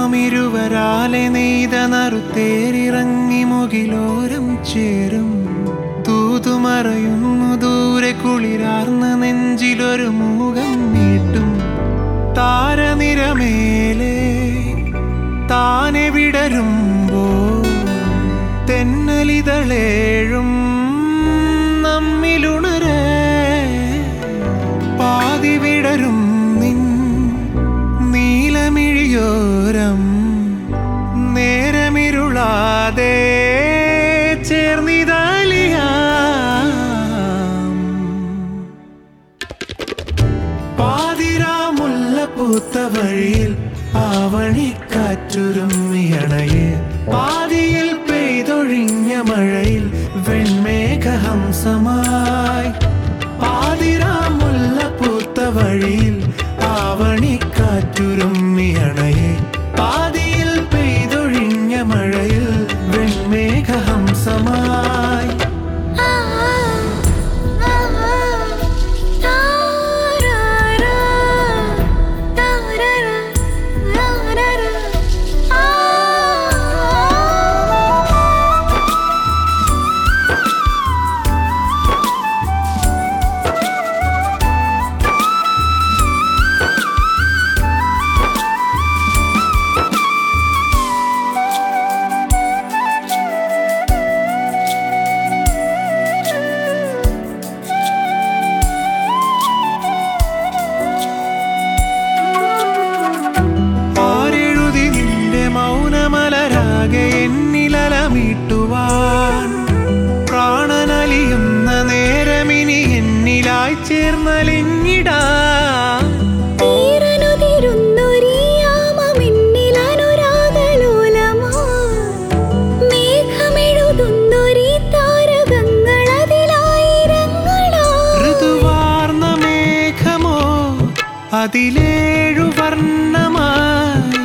നാം ഇരുവരാലെ നെയ്ത നറുത്തേരിറങ്ങി മുകിലോരം ചേരും തൂതുമറയുന്നു ദൂരെ കുളിരാർന്ന നെഞ്ചിലൊരു മൂകം നീട്ടും താരനിരമേലെ താനെ വിടരുമ്പോ തെന്നലിതളേഴും നമ്മിലുണരേ പാതി വിടരും നിൻ നീലമിഴിയോരം നേരമിരുളാതെ ചേർന്നിതാലിയാം പാതിരാമുല്ല പൂത്ത വഴിയിൽ ആവണിക്കാറ്റുരുമ്മിയണയെ പാതിയിൽ പെയ്തൊഴിഞ്ഞ മഴയിൽ വെൺമേഘഹംസമായി പാതിരാമുല്ല പൂത്ത വഴിയിൽ ആവണിക്കാറ്റുരുമ്മിയണയെ പാതിയിൽ പെയ്തൊഴിഞ്ഞ മഴയിൽ വെൺമേഘഹംസമായി ആ ആ താരാരാ താരാരാ താരാരാ ആ ആരെഴുതി നിന്റെ മൗനമലരാകെ എന്നിലലമീട്ടുവാൻ പ്രാണനലിയുന്ന നേരമിനി എന്നിലായി ചേർന്നലിഞ്ഞിടാ തീരനുതിരുന്നൊരീയാമമിന്നിലനുരാഗലോലമാ. മേഘമെഴുതുന്നൊരീ താരകങ്ങളതിലായിരങ്ങളാ. ഋതുവാർന്ന മേഘമോ അതിലേഴു വർണ്ണമായി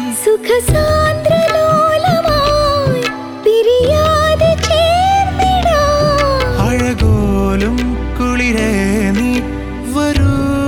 സുഖസാന്ദ്രലോലമായി പിരിയാതെ ചേർന്നിടാം. അഴകോലും കുളിരേ നീ വരൂ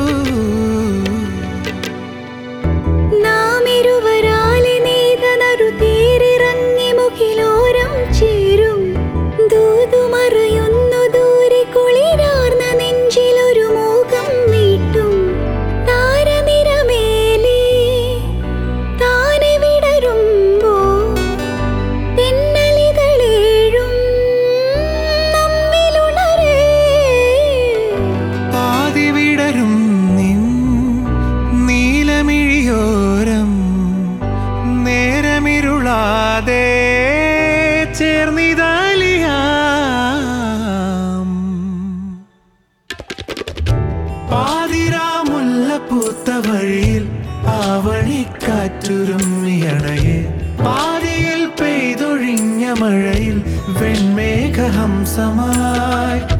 നാം ഇരുവരാലെ നെയ്ത നറുതേരിറങ്ങി മുകിലോരം ചേരും. ദൂതുമറയുന്നു ദൂരെ കുളിരാർന്ന നെഞ്ചിലൊരു മോഹം മീട്ടും. താരനിരമേലെ താനെ വിടരുമ്പോൾ തെന്നലിതളേഴും നമ്മിലുണരേ. പാതി വിടരും നിൻ നീലമിഴിയോരം നേരമിരുളാതെ ചേർന്നിതാലിയാം പാതിരാമുല്ല പൂത്ത വഴിയിൽ ആവണിക്കാറ്റുരുമ്മിയണയെ പാതിയിൽ പെയ്തൊഴിഞ്ഞ മഴയിൽ വെൺമേഘഹംസമായി